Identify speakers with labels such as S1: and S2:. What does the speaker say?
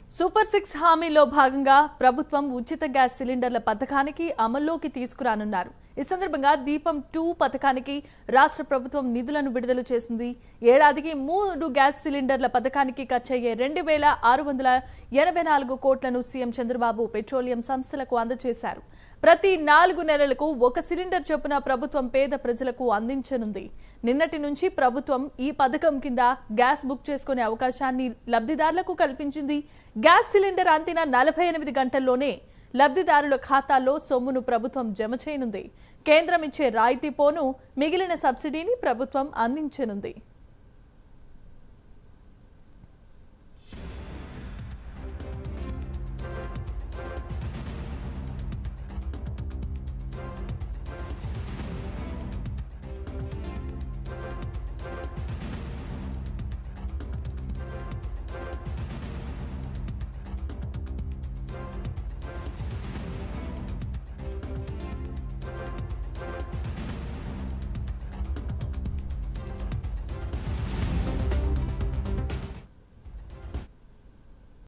S1: super six హామీలో భాగంగా ప్రభుత్వం ఉచిత గ్యాస్ సిలిండర్ల పథకానికి అమల్లోకి తీసుకురానున్నారు ఈ సందర్భంగా దీపం టూ పథకానికి రాష్ట్ర ప్రభుత్వం నిధులను విడుదల చేసింది ఏడాదికి మూడు గ్యాస్ సిలిండర్ల పథకానికి ఖర్చయ్యే రెండు వేల ఆరు వందల ఎనభై నాలుగు కోట్లను సీఎం చంద్రబాబు పెట్రోలియం సంస్థలకు అందజేశారు ప్రతి నాలుగు నెలలకు ఒక సిలిండర్ చొప్పున ప్రభుత్వం పేద ప్రజలకు అందించనుంది నిన్నటి నుంచి ప్రభుత్వం ఈ పథకం కింద గ్యాస్ బుక్ చేసుకునే అవకాశాన్ని లబ్ధిదారులకు కల్పించింది గ్యాస్ సిలిండర్ అందిన నలభై ఎనిమిది గంటల్లోనే లబ్ధిదారుల ఖాతాల్లో సొమ్మును ప్రభుత్వం జమ చేయనుంది కేంద్రం ఇచ్చే రాయితీ పోను మిగిలిన సబ్సిడీని ప్రభుత్వం అందించనుంది